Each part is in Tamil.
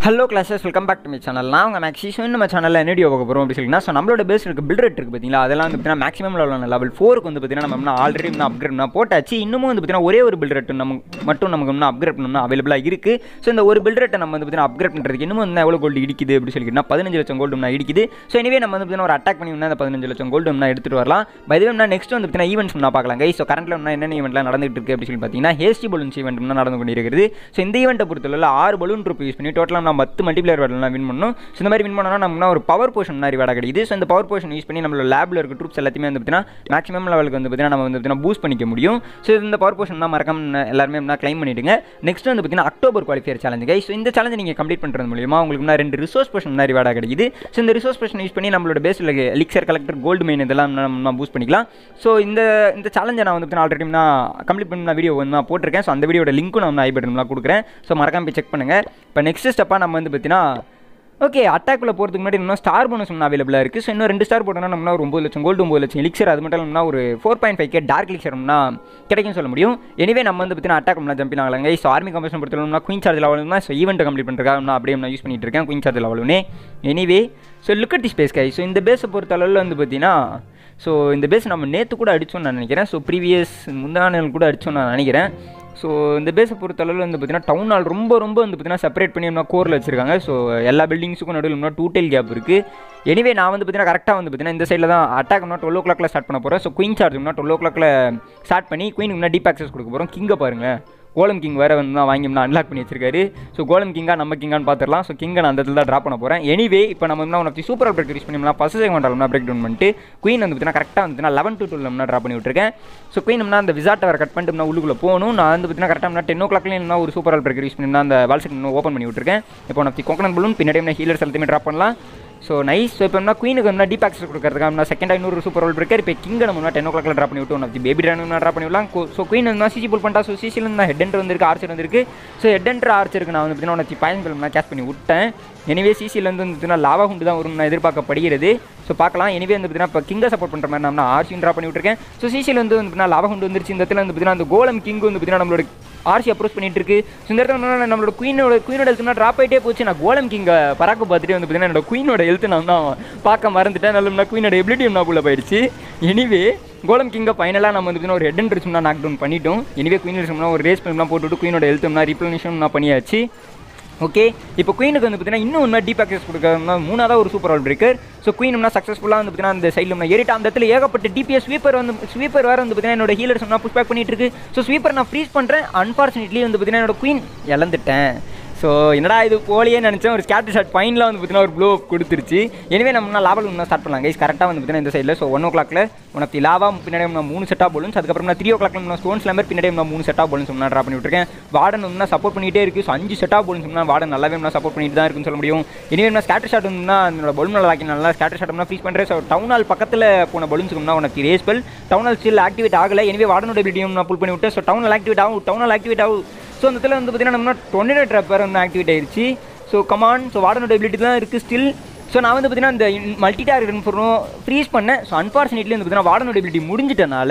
hello classes welcome back to my channel நான் உங்கள் மேக்ஸிஷன் நம்ம சேனலில் என்ன வீடியோ பார்க்க போகிறோம் அப்படி சொல்லிங்கன்னா ஸோ நம்மளோட பேஸ் இருக்க பில்ட் ரேட் இருக்குது பார்த்தீங்களா அதெல்லாம் வந்து பார்த்தீங்கன்னா மேக்ஸிமம் லெவலான லெவல் ஃபோருக்கு வந்து பார்த்தீங்கன்னா நம்ம இன்னும் ஆல்ரெடி இன்னும் அப்கிரேட் பண்ணால் போட்டாச்சு இன்னமும் வந்து பார்த்தீங்கன்னா ஒரே ஒரு பில்ட் ரேட் நம்ம மட்டும் நமக்கு இன்னும் அப்கிரேட் பண்ணணும்னா அவைலபிளாக இருக்குது ஸோ இந்த ஒரு பில்ட் ரேட்டை நம்ம வந்து பார்த்தீங்கன்னா அப்கிரேட் பண்ணுறதுக்கு இன்னும் வந்து எவ்வளோ கோல்டு இடிக்குது அப்படி சொல்லிக்கிட்டா பதினஞ்சு லட்சம் கோல்டு நான் இடிக்குது ஸோ எனவே நம்ம வந்து பார்த்தீங்கன்னா ஒரு அட்டாக் பண்ணி அந்த பதினஞ்சு லட்சம் கோல்டு நான் எடுத்துகிட்டு வரலாம் பைதவே நெக்ஸ்ட் வந்து பார்த்தீங்கன்னா ஈவெண்ட்ஸ் நான் பார்க்கலாம் கை ஸோ கரண்ட்டில் என்னென்ன ஈவெண்ட்லாம் நடந்துட்டு இருக்கு அப்படி சொல்லி பார்த்தீங்கன்னா ஹேஸ்டி பலூன்ஸ் ஈவெண்ட் நடந்து கொண்டிருக்கிறது ஸோ இந்த ஈவெண்ட்டை பொறுத்தவரை ஆறு பலூன் ட்ரூப் யூஸ் பண்ணி டோட்டலாக நம்ம பத்து மல்டிபிளேயர் வேடலாம் வின் பண்ணணும் ஸோ இந்த மாதிரி வின் பண்ணோம்னா நம்ம ஒரு பவர் போர்ஷன் மாதிரி வேட கிடைக்குது ஸோ இந்த பவர் போர்ஷன் யூஸ் பண்ணி நம்மளோட லேபில் இருக்க ட்ரூப்ஸ் எல்லாத்தையுமே வந்து பார்த்தீங்கன்னா மேக்ஸிமம் லெவலுக்கு வந்து பார்த்தீங்கன்னா நம்ம வந்து பார்த்தீங்கன்னா பூஸ்ட் பண்ணிக்க முடியும் ஸோ இந்த பவர் போர்ஷன் தான் மறக்காம எல்லாருமே என்ன க்ளைம் பண்ணிடுங்க நெக்ஸ்ட் வந்து பார்த்தீங்கன்னா October qualifier challenge guys so இந்த சேலஞ்ச் நீங்கள் கம்ப்ளீட் பண்ணுறது மூலியமா உங்களுக்கு நான் ரெண்டு ரிசோர்ஸ் போர்ஷன் மாதிரி வேட கிடைக்குது ஸோ இந்த ரிசோர்ஸ் போர்ஷன் யூஸ் பண்ணி நம்மளோட பேஸில் எலிக்சர் கலெக்டர் கோல்டு மெயின் இதெல்லாம் நம்ம பூஸ்ட் பண்ணிக்கலாம் ஸோ இந்த இந்த சேலஞ்சை நான் வந்து ஆல்ரெடி நான் கம்ப்ளீட் பண்ண வீடியோ வந்து நான் போட்டிருக்கேன் ஸோ அந்த வீடியோட லிங்க்கும் நான் ஐ பட்டன்லாம் கொடுக்குறேன் ஸோ மறக்காம போய் செக் பண்ணுங்கள் இப்போ நெக்ஸ்ட் ஸ்டெப்பாக நம்ம வந்து பார்த்தீங்கன்னா ஓகே அட்டாக்குள்ள போகிறதுக்கு முன்னாடி இன்னும் ஸ்டார் போனஸ் ஒன்று அவைலபிளாக இருக்குது ஸோ இன்னும் ரெண்டு ஸ்டார் போட்டோம்னா நம்ம ஒரு ஒம்பது லட்சம் கோல்டு ஒம்பது லட்சம் எலிக்சர் அது மட்டும் இல்லாமல் ஒரு four point five K dark எலிக்சர்னா கிடைக்கும் சொல்ல முடியும் எனிவே நம்ம வந்து பார்த்தீங்கன்னா அட்டாக் பண்ணலாம் ஜம்பிங் ஆகலாங்க ஸோ ஆர்மி கம்பெஷன் பொறுத்தவரைனா குயின் சார்ஜ் லெவலும்னா ஸோ ஈவெண்ட் கம்ப்ளீட் பண்ணுறதுக்காக நான் அப்படியே நான் யூஸ் பண்ணிட்டு இருக்கேன் குயின் சார்ஜ் லெவலுனே anyway so look at the space guys so இந்த பேஸை பொறுத்த அளவில் வந்து பார்த்தீங்கன்னா ஸோ இந்த பேஸ் நம்ம நேற்று கூட அடித்தோம்னு நான் நினைக்கிறேன் ஸோ ப்ரீவியஸ் முந்தா நாள் கூட அடித்தோம்னு நான் நினைக்கிறேன் ஸோ இந்த பேஸை பொறுத்தளவில் வந்து பார்த்தீங்கன்னா டவுன் ஹால் ரொம்ப ரொம்ப வந்து பார்த்தீங்கன்னா செப்பரேட் பண்ணி இன்னும் கோரில் வச்சிருக்காங்க ஸோ எல்லா பில்டிங்ஸுக்கும் நடுவில் இன்னும் டூ டெல் கேப் இருக்குது எனிவே நான் வந்து பார்த்தீங்கன்னா கரெக்டாக வந்து பார்த்தீங்கன்னா இந்த சைடில் தான் அட்டாக் இன்னும் டுவெல் ஓ கிளாக்ல ஸ்டார்ட் பண்ண போகிறேன் ஸோ குயின் சார்ஜ் இன்னும் டுவெல் ஓ கிளாக்ல ஸ்டார்ட் பண்ணி குயினுக்கு முன்னாடி டீப் ஆக்சஸ் கொடுக்க போகிறோம் கிங்கை பாருங்கள் கோலம் கிங் வேறு வந்து தான் வாங்கி நான் அன்லாக் பண்ணி வச்சிருக்காரு ஸோ கோலம் கிங்கா நம்ம கிங்கான்னு பார்த்துடலாம் ஸோ கிங்கை நான் அந்த இடத்துல தான் ட்ராப் பண்ண போகிறேன் எனிவே இப்போ நம்ம வந்து உனக்கு சூப்பர் பிரேக் யூஸ் பண்ணிக்கலாம் ஃபஸ்ட் செகண்ட் பிரேக் டவுன் பண்ணிட்டு குயின் வந்து பார்த்தீங்கன்னா கரெக்டாக வந்து லெவன் டு டுவெல் நான் ட்ராப் பண்ணி விட்டுருக்கேன் ஸோ குயின் நான் அந்த விசாட்டை வர கட் பண்ணிட்டு நான் உள்ளுக்குள்ளே போகணும் நான் வந்து பார்த்தீங்கன்னா கரெக்டாக டென் ஓ கிளாக்லேயும் ஒரு சூப்பர் பிரேக் யூஸ் பண்ணி அந்த வால்செட் ஓப்பன் பண்ணி விட்டுருக்கேன் இப்போ உனக்கு கோகனட் பலூன் பின்னாடி நான் ஹீலர்ஸ் எல்லாத்தையுமே ட்ராப் பண்ணலாம் ஸோ நைஸ் ஸோ இப்போ என்ன குயினுக்கு வந்து டீப் ஆக்சஸ் கொடுக்கறதுக்காக நான் செகண்ட் ஐநூறு சூப்பர் ரோல் பிரேக்கர் இப்போ கிங்கை நம்ம டென் ஓ கிளாக்ல ட்ராப் பண்ணி விட்டு ஒன்று பேபி ட்ரான் ட்ராப் பண்ணி விடலாம் ஸோ குயின் வந்து சிசி புல் பண்ணிட்டா ஸோ சிசியில் இருந்தால் ஹெட் என்ட்ரு வந்திருக்கு ஆர்ச்சர் வந்திருக்கு ஸோ ஹெட் என்ட்ரு ஆர்ச்சருக்கு நான் வந்து பார்த்தீங்கன்னா உனக்கு பாயன் ஃபிலிம் நான் கேஷ் பண்ணி விட்டேன் எனிவே சிசியில் வந்து பார்த்தீங்கன்னா லாவா குண்டு தான் வரும் நான் எதிர்பார்க்கப்படுகிறது ஸோ பார்க்கலாம் எனிவே வந்து பார்த்தீங்கன்னா இப்போ கிங்கை சப்போர்ட் பண்ணுற மாதிரி நான் ஆர்சியும் ட்ராப் பண்ணி விட்டுருக்கேன் ஸோ சிசியில் வந்து பார்த்தீங்கன்னா லாவா குண்டு வந்துருச்சு இந்த இடத்துல வந்து பார்த்தீங்கன்னா அந்த கோலம் கிங் வந்து பார்த்தீங்கன்னா நம்மளோட ஆர்சி அப்ரோச் பண்ணிட்டு இருக்கு ஸோ இந்த இடத்துல நம்மளோட குயினோட குயினோட ஹெல்த்னா ட்ராப் ஆகிட்டே போச்சு நான் கோலம் கிங்க பராக்கு பார்த்துட்டு வந்து பார்த்தீங்கன்னா என்னோட குயினோட ஹெல்த் நான் தான் பார்க்க மறந்துட்டேன் நல்ல குயினோட எபிலிட்டி நான் உள்ள போயிடுச்சு எனிவே கோலம் கிங்கை ஃபைனலாக நம்ம வந்து ஒரு ஹெட் அண்ட் ரிச்சும்னா நாக் டவுன் பண்ணிட்டோம் எனிவே குயின் ரிச்சும்னா ஒரு ரேஸ் பண்ணலாம் போட்டுவிட்டு குயினோட ஹெல்த்னா ரீப்ளனிஷன் நான் பண்ணியாச்சு ஓகே இப்போ குயினுக்கு வந்து பார்த்தீங்கன்னா இன்னும் ஒன்று டீப் ஆக்சஸ் கொடுக்கறதுனா மூணாவது ஒரு சூப்பர் ஆல் பிரேக்கர் ஸோ குயின்னா சக்ஸஸ்ஃபுல்லாக வந்து பார்த்தீங்கன்னா அந்த சைடில் நான் ஏறிட்டு அந்த இடத்துல ஏகப்பட்ட டிபிஎஸ் ஸ்வீப்பர் வந்து ஸ்வீப்பர் வேறு வந்து பார்த்தீங்கன்னா என்னோட ஹீலர்ஸ் நான் புஷ் பேக் பண்ணிட்டு இருக்கு ஸோ ஸ்வீப்பர் நான் ஃப்ரீஸ் பண்ணுறேன் அன்ஃபார்ச்சுனேட்லி வந்து பார்த்தீங்கன்னா என்னோட குயின் இழந்துட்டேன் ஸோ என்னடா இது போலியே நினச்சேன் ஒரு ஸ்கேப்டர் ஷாட் ஃபைனில் வந்து பார்த்தீங்கன்னா ஒரு ப்ளோ கொடுத்துருச்சு எனவே நம்ம லாபல் ஒன்றா ஸ்டார்ட் பண்ணலாம் கைஸ் கரெக்டாக வந்து பார்த்தீங்கன்னா இந்த சைடில் ஸோ ஒன் ஓ கிளாக்ல உனக்கு லாவா பின்னாடி நான் மூணு செட்டாக போலன்ஸ் அதுக்கப்புறம் நான் த்ரீ ஓ கிளாக்ல நான் ஸ்டோன்ஸ் லம்பர் பின்னாடி நான் மூணு செட்டாக போலன்ஸ் நான் ட்ரா பண்ணி விட்டுருக்கேன் வார்டன் வந்து சப்போர்ட் பண்ணிட்டே இருக்குது ஸோ அஞ்சு செட்டாக போலன்ஸ் நான் வார்டன் நல்லாவே நான் சப்போர்ட் பண்ணிட்டு தான் இருக்குன்னு சொல்ல முடியும் இனிமே நான் ஸ்கேட்டர் ஷாட் வந்து என்னோட பலூன் நல்லா லாக்கி நல்லா ஸ்கேட்டர் ஷாட் நான் ஃப்ரீஸ் பண்ணுறேன் ஸோ டவுன் ஹால் பக்கத்தில் போன பலூன்ஸுக்கு உனக்கு rage spell town hall still activate ஆகலை எனவே வார்டனோட எபிலிட்டியும் நான் புல் பண்ணி விட்டேன் ஸோ டவுன் ஹால் ஆக்டிவேட் ஆகும் டவுன் ஹால் ஆக்டிவேட் ஆகும் ஸோ அந்த இடத்துல வந்து பார்த்தீங்கன்னா நம்ம டொர்னேடோ ட்ராப்பர் வந்து ஆக்டிவேட் ஆயிடுச்சு ஸோ கமான் ஸோ வார்டனோட எபிலிட்டி தான் இருக்குது ஸ்டில் ஸோ நான் வந்து பார்த்தீங்கன்னா இந்த மல்டி டார்கெட் ஃபோரும் ஃப்ரீஸ் பண்ணேன் ஸோ அன்ஃபார்ச்சுனேட்லி வந்து பார்த்தீங்கன்னா வார்டனோட எபிலிட்டி முடிஞ்சிட்டனால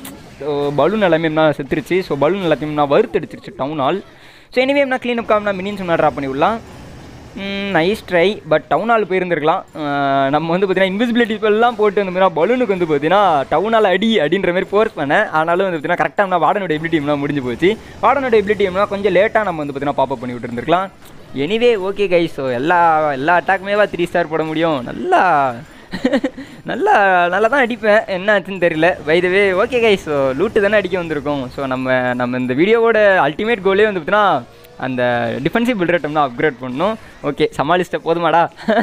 ஸோ பலூன் எல்லாமே நான் செத்துருச்சு ஸோ பலூன் எல்லாத்தையும் நான் வறுத்தடிச்சிருச்சு டவுன் ஹால் ஸோ எனிவே நான் க்ளீன் அப் காம் நான் மினின்ஸ் நான் ட்ரா பண்ணி விடலாம் nice try but town hall போயிருந்துருக்கலாம் நம்ம வந்து பார்த்தீங்கன்னா இன்விசிபிலிட்டி எல்லாம் போட்டு வந்து பார்த்தீங்கன்னா பலூனுக்கு வந்து பார்த்தீங்கன்னா டவுன் ஹால் அடி அப்படின்ற மாதிரி ஃபோர்ஸ் பண்ணேன் ஆனாலும் வந்து பார்த்தீங்கன்னா கரெக்டாக நான் வார்டனோட எபிலிட்டிம்லாம் முடிஞ்சு போச்சு வார்டனோட எபிலிட்டிம்லாம் கொஞ்சம் லேட்டாக நம்ம வந்து பார்த்தீங்கன்னா பாப்பப் பண்ணி விட்டுருந்துருக்கலாம் எனிவே ஓகே கைஸ் ஸோ எல்லா எல்லா அட்டாக்குமேவா த்ரீ ஸ்டார் போட முடியும் நல்லா நல்லா நல்லா தான் அடிப்பேன் என்ன ஆச்சுன்னு தெரியல by the way okay guys so loot தானே அடிக்க வந்திருக்கோம் ஸோ நம்ம நம்ம இந்த வீடியோவோட அல்டிமேட் கோலே வந்து பார்த்தீங்கன்னா அந்த டிஃபென்சிவ் பில்டர்ட்டம்னா அப்கிரேட் பண்ணணும் ஓகே சமாளிச்சிட்ட போதுமாடா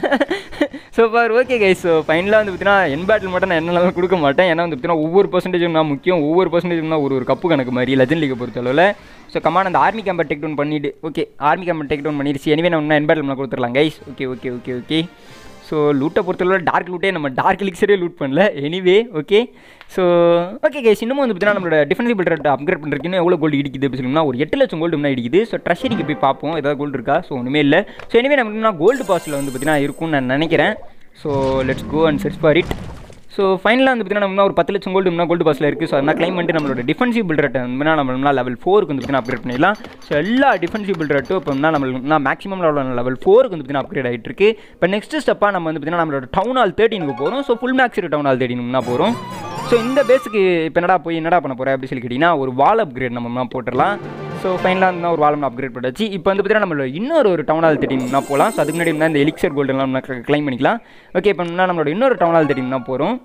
ஸோ பார் ஓகே கைஸ் ஸோ ஃபைனலாக வந்து பார்த்தீங்கன்னா என் பேட்டில் மட்டும் நான் என்னாலும் கொடுக்க மாட்டேன் ஏன்னா வந்து பார்த்தீங்கன்னா ஒவ்வொரு பர்சன்டேஜும் நான் முக்கியம் ஒவ்வொரு பர்சன்டேஜும் தான் ஒரு ஒரு கப்பு கணக்கு மாதிரி லெஜன் லீக் பொறுத்தளவில் ஸோ கமான் அந்த ஆர்மி கேம்பை டேக் டவுன் பண்ணிவிட்டு ஓகே ஆர்மி கேம்பை டேக் டவுன் பண்ணிடுச்சு எனிவே நான் என் பேட்டில் கொடுத்துடலாம் guys okay okay okay okay so லூட்டை பொறுத்தளவு டார்க் லூட்டே நம்ம டார்க் எலிக்ஸரே லூட் பண்ணல anyway okay so okay guys இன்னமும் வந்து பார்த்தீங்கன்னா நம்மளோட டிஃபென்சிவ் பில்டர் அப்கிரேட் பண்ணுறதுக்கு இன்னும் எவ்வளோ கோல்டு இடிக்குது அப்படின்னு சொன்னோம்னா ஒரு எட்டு லட்சம் கோல்டு முன்னாடி இடிக்குது ஸோ ட்ரெஷரிக்கு போய் பார்ப்போம் ஏதாவது கோல்டு இருக்கா ஸோ ஒன்றுமே இல்லை ஸோ எனிவே நமக்கு கோல்டு பாஸில் வந்து பார்த்தீங்கன்னா இருக்கும்னு நான் நினைக்கிறேன் so let's go and search for it so ஃபைனலாக வந்து பார்த்தீங்கன்னா நம்ம ஒரு பத்து லட்சம் கோல்டு முன்னா கோல்டு பாஸில் இருக்குது ஸோ அதனால் கிளைம் பண்ணிட்டு நம்மளோட டிஃபென்சிவ் பில்டரேட் வந்து நம்ம லெவல் ஃபோருக்கு வந்து பார்த்தீங்கன்னா அப்கிரேட் பண்ணிடலாம் ஸோ எல்லா டிஃபென்சிவ் பில்டரேட்டும் இப்போ நம்மளுக்கு மேக்ஸிமம் லெவல் ஃபோருக்கு வந்து பார்த்தீங்கன்னா அப்கிரேட் ஆகிட்டு இருக்கு இப்போ நெக்ஸ்ட் ஸ்டெப்பாக நம்ம வந்து பார்த்தீங்கன்னா நம்மளோட டவுன் ஹால் தேர்ட்டினுக்கு போகிறோம் so full max town hall தேர்ட்டினுக்கு தான் போகிறோம் ஸோ இந்த பேஸுக்கு இப்போ என்னடா போய் என்னடா பண்ண போகிறேன் அப்படி சொல்லி கேட்டிங்கன்னா ஒரு வால் அப்கிரேட் நம்ம போட்டுடலாம் ஸோ ஃபைனலாக இருந்தால் ஒரு வாலம் அப்கிரேட் பண்ணாச்சு இப்போ வந்து பார்த்தீங்கன்னா நம்மளோட இன்னொரு ஒரு டவுன் ஹால் தேர்ட்டினா போகலாம் ஸோ அதுக்கு முன்னாடி இந்த எலிக்சர் கோல்டெல்லாம் நம்ம கிளைம் பண்ணிக்கலாம் ஓகே இப்போ நம்மளோட இன்னொரு டவுன் ஹால் தேர்ட்டினா போகிறோம்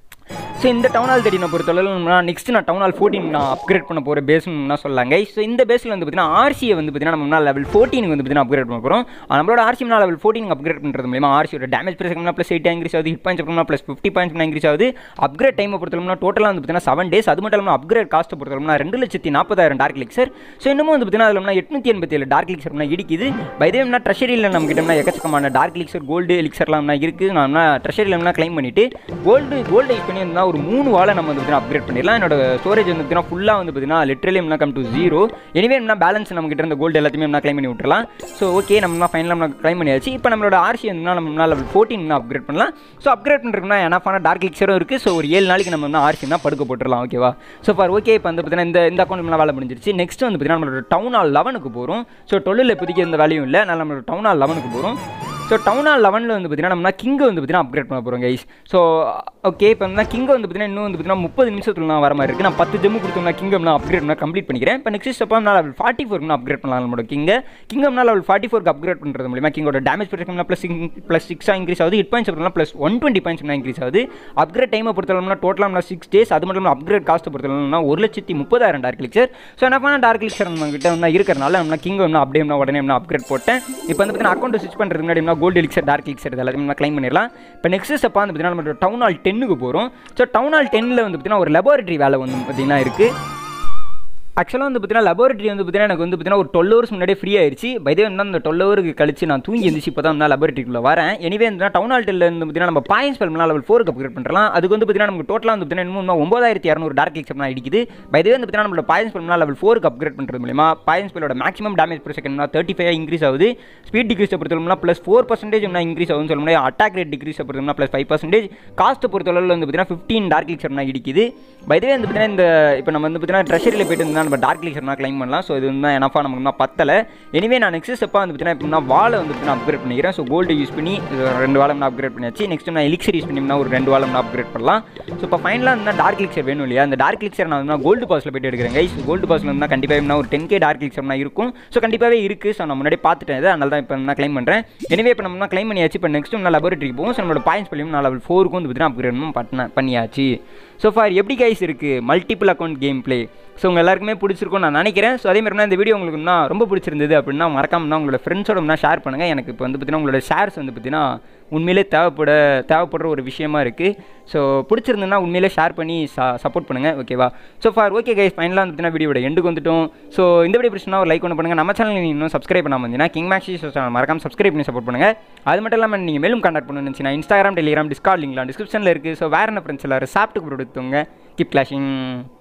ஸோ இந்த டவுன் ஹால் தேர்ட்டினை பொறுத்தளவு நான் நெக்ஸ்ட் நான் டவுன் ஹால் ஃபோர்டீன் நான் அப்கிரேட் பண்ண போகிற பேஸ்னு சொல்லாங்க ஸோ இந்த பேஸில் வந்து பார்த்தீங்கன்னா ஆர்சியை வந்து பார்த்தீங்கன்னா நம்ம லெவல் ஃபோர்டீனுக்கு வந்து பார்த்தீங்கன்னா அப்கிரேட் பண்ண போகிறோம் நம்மளோட ஆர்சி லெவல் ஃபோர்டீன் அப்கிரேட் பண்ணுறது மூலமா ஆர்சியோட damage price plus eight increase ஆகுது ஹிட் பாயிண்ட்ஸ் பண்ணா ப்ளஸ் ஃபிஃப்டி பாயிண்ட்ஸ் இன்க்ரீஸ் ஆகுது அப்கிரேட் டைமை பொறுத்தளவுனா டோட்டலாக வந்து பார்த்தீங்கன்னா செவன் டேஸ் அது மட்டும் இல்லாமல் அப்கிரேட் காஸ்ட்டை பொறுத்தளவுனா ரெண்டு லட்சத்தி நாற்பதாயிரம் டார்க் லிக்சர் ஸோ இன்னமும் வந்து பார்த்தீங்கன்னா அதில் எட்நூற்றி எண்பத்தி ஏழு டார்க் லிக்சர்னா இடிக்குது பைதேம்னா ட்ரெஷரியில் நம்ம கிட்டம்னா எக்கச்சக்கமான டார்க் லிக்சர் கோல்டு லிக்சர்லாம் இருக்குது நான் ட்ரெஷரியில் கிளைம் பண்ணிவிட்டு கோல்டு கோல்டு யூஸ் பண்ணி இருந்தால் ஒரு மூணு வாழை நம்ம வந்து பார்த்தீங்கன்னா அப்கிரேட் பண்ணிடலாம் என்னோட ஸ்டோரேஜ் வந்து பார்த்தீங்கன்னா ஃபுல்லாக வந்து பார்த்தீங்கன்னா லிட்டரலி என்ன கம் டு ஜீரோ எனிவே என்ன பேலன்ஸ் நம்ம கிட்ட இருந்த கோல்டு எல்லாத்தையுமே என்ன கிளைம் பண்ணி விட்டுறலாம் ஸோ ஓகே நம்ம ஃபைனலாக நம்ம கிளைம் பண்ணியாச்சு இப்போ நம்மளோட ஆர்சி வந்து நம்ம லெவல் ஃபோர்டீன் அப்கிரேட் பண்ணலாம் ஸோ அப்கிரேட் பண்ணுறதுனா எனஃபான டார்க் லிக்சரும் இருக்குது ஸோ ஒரு ஏழு நாளைக்கு நம்ம என்ன ஆர்சி தான் படுக்க போட்டுடலாம் ஓகேவா ஸோ ஃபார் ஓகே இப்போ வந்து பார்த்தீங்கன்னா இந்த இந்த அக்கௌண்ட் வேலை முடிஞ்சிருச்சு நெக்ஸ்ட் வந்து பார்த்தீங்கன்னா நம்மளோட டவுன் ஹால் லெவனுக்கு போகிறோம் ஸோ டுவெல்லில் இப்போதைக்கு எந்த வேலையும் இல்லை அதனால் நம்மளோட டவுன் ஹால் லெவனுக்கு போகிறோம் ஸோ டவுன் ஹால் லெவனில் வந்து பார்த்தீங்கன்னா நம்ம கிங்கை வந்து பார்த்தீங்கன்னா அப்கிரேட் பண்ண போகிறோம் கைஸ் ஸோ ஓகே இப்போ வந்து கிங்கை வந்து பார்த்தீங்கன்னா இன்னும் வந்து பார்த்தீங்கன்னா முப்பது நிமிஷத்துல நான் வர மாதிரி இருக்குது நான் பத்து ஜெம்மு கொடுத்தோம்னா கிங்கம் நான் அப்கிரேட் பண்ண கம்ப்ளீட் பண்ணிக்கிறேன் இப்போ நெக்ஸ்ட் ஸ்டெப்பாக நான் லெவல் ஃபார்ட்டி ஃபோருக்கு அப்கிரேட் பண்ணலாம் நம்மளோட கிங்க கிங்கம்னா லெவல் ஃபார்ட்டி ஃபோருக்கு அப்கிரேட் பண்ணுறது மூலியமாக கிங்கோட டேமேஜ் ப்ரொடெக்ஷன் ப்ளஸ் ப்ளஸ் சிக்ஸாக இன்க்ரீஸ் ஆகுது ஹிட் பாயிண்ட்ஸ் அப்புறம் plus one twenty points increase ஆகுது அப்கிரேட் டைமை பொறுத்தளவுனா டோட்டலாக சிக்ஸ் டேஸ் அது மட்டும் இல்லாமல் அப்கிரேட் காஸ்ட் பொறுத்தளவுனா ஒரு லட்சத்தி முப்பதாயிரம் டார்க் லிக்சர் ஸோ என்ன பண்ண டார்க் லிக்சர் நம்ம கிட்ட வந்து இருக்கிறனால நம்ம கிங் வந்து அப்படியே உடனே நான் அப்கிரேட் போட்டேன் இப்போ வந்து பார்த்தீங்கன்னா அக்கௌண்ட் ஸ்விட்ச் பண்ணுறதுக்கு முன்னாடி கோல்டு லிக்சர் டார்க் லிக்சர் இது எல்லாத்தையும் நம்ம கிளைம் பண்ணிடலாம் இப்போ நெக்ஸ்ட் ஸ்டெப்பாக வந்து பார்த்தீங்கன்னா நம்ம டவுன் ஹால் டென்னுக்கு போகிறோம் ஸோ டவுன் ஹால் டென்னில் வந்து பார்த்தீங்கன்னா ஒரு லெபார்ட்டரி வேலை வந்து பார்த்தீங்கன்னா இருக்குது ஆக்சுவலாக வந்து பார்த்தீங்கன்னா லெபார்ட்டரி வந்து பார்த்தீங்கன்னா எனக்கு வந்து பார்த்தீங்கன்னா ஒரு டுவெல் ஹவர்ஸ் முன்னாடியே ஃப்ரீ ஆயிடுச்சு பைதே வந்து அந்த டுவெல் ஹவருக்கு கழிச்சு நான் தூங்கி எந்திரிச்சு இப்போ தான் நான் லெபார்ட்டரிக்குள்ள வரேன் எனிவே வந்து டவுன் ஹால்ட்டில் இருந்து பார்த்தீங்கன்னா நம்ம பாயிண்ட்ஸ் பெல்மெலாம் லெவல் ஃபோருக்கு அப்கிரேட் பண்ணலாம் அதுக்கு வந்து பார்த்தீங்கன்னா நமக்கு டோட்டலாக வந்து பார்த்தீங்கன்னா இன்னும் ஒன்பதாயிரத்தி இரநூறு டார்க் எக்ஸப்னா அடிக்குது பைதே வந்து பார்த்தீங்கன்னா நம்மளோட பாயிண்ட்ஸ் பெல்மெலாம் லெவல் ஃபோருக்கு அப்கிரேட் பண்ணுறது மூலியமா பாயிண்ட்ஸ் பெல்லோட maximum damage per second thirty five increase ஆகுது ஸ்பீட் டிக்ரீஸ் பொறுத்தவரை ப்ளஸ் ஃபோர் பர்சன்டேஜ் என்ன இன்க்ரீஸ் ஆகுதுன்னு சொல்ல முடியாது அட்டாக் ரேட் டிக்ரீஸ் பொறுத்தவரை ப்ளஸ் ஃபைவ் பர்சன்டேஜ் காஸ்ட் பொறுத்தளவில் வந்து பார்த்தீங்கன்னா ஃபிஃப்டீன் டார்க் லிக்சர்னா இடிக்குது பைதே வந்து பார்த்தீங்கன்னா இந்த இப்போ நம்ம வந்து பார்த்தீங்கன்னா ட்ரெஷரியில் போயிட்டு இருந்தால் நம்ம டார்க் லிக்சர்னா கிளைம் பண்ணலாம் ஸோ இது வந்து எனஃபா நமக்கு இன்னும் பத்தலை எனிவே நான் நெக்ஸ்ட் ஸ்டெப்பாக வந்து பார்த்தீங்கன்னா இப்போ நான் வாழை வந்து பார்த்தீங்கன்னா அப்கிரேட் பண்ணிக்கிறேன் ஸோ கோல்டு யூஸ் பண்ணி இது ரெண்டு வாழம் நான் அப்கிரேட் பண்ணியாச்சு நெக்ஸ்ட் நான் எலிக்சர் யூஸ் பண்ணினா ஒரு ரெண்டு வாழம் நான் அப்கிரேட் பண்ணலாம் ஸோ இப்போ ஃபைனலாக இருந்தால் டார்க் லிக்சர் வேணும் இல்லையா அந்த டார்க் லிக்சர் நான் வந்து கோல்டு பாஸில் போயிட்டு எடுக்கிறேன் கைஸ் கோல்டு பாஸில் இருந்தால் கண்டிப்பாக என்ன ஒரு டென் கே டார்க் லிக்சர்னா இருக்கும் ஸோ கண்டிப்பாகவே இருக்குது ஸோ நான் முன்னாடி பார்த்துட்டேன் இது அதனால தான் இப்போ நான் கிளைம் பண்ணுறேன் எனவே இப்போ நம்ம கிளைம் பண்ணியாச்சு இப்போ நெக்ஸ்ட் நான் லெபரேட்டரி போகும் ஸோ நம்மளோட பாயிண்ட்ஸ் பண்ணியும் நான் லெவல் ஃபோருக்கும் வந்து பார்த்தீங்கன்னா அப்கிரேட் பண்ண பண்ணியாச்சு ஸோ ஃபார் எப்படி கைஸ் இருக்குது multiple account game play so உங்கள் எல்லாருக்குமே பிடிச்சிருக்கும் நான் நினைக்கிறேன் ஸோ அதே மாதிரி இந்த வீடியோ உங்களுக்கு இன்னும் ரொம்ப பிடிச்சிருந்தது அப்படின்னா மறக்காம உங்களோட ஃப்ரெண்ட்ஸோட ஷேர் பண்ணுங்கள் எனக்கு இப்போ வந்து பார்த்தீங்கன்னா உங்களோட ஷேர்ஸ் வந்து பார்த்தீங்கன்னா உண்மையிலே தேவைப்பட தேவைப்படுற ஒரு விஷயமா இருக்குது ஸோ பிடிச்சிருந்ததுன்னா உண்மையிலே ஷேர் பண்ணி சப்போர்ட் பண்ணுங்கள் ஓகேவா ஸோ ஃபார் ஓகே கைஸ் ஃபைனலாக வந்து பார்த்தீங்கன்னா வீடியோட எண்டுக்கு வந்துட்டோம் ஸோ இந்த வீடியோ பிடிச்சினா ஒரு லைக் ஒன்று பண்ணுங்கள் நம்ம சேனல் நீங்கள் இன்னும் சப்ஸ்கிரைப் பண்ணாமல் இருந்தீங்கன்னா கிங் மேக்ஸி சேனல் மறக்காம சப்ஸ்கிரைப் பண்ணி சப்போர்ட் பண்ணுங்கள் அது மட்டும் இல்லாமல் நீங்கள் மேலும் கான்டாக்ட் பண்ணணும்னு நினச்சினா இன்ஸ்டாகிராம் டெலிகிராம் டிஸ்கார்ட் லிங்க்லாம் டிஸ்கிரிப்ஷனில் இருக்குது ஸோ வேறு என்ன ஃப்ரெண்ட்ஸ் எல்லாரும் சாப்பிட்டு கொடுத்துங்க கீப் கிளாஷிங்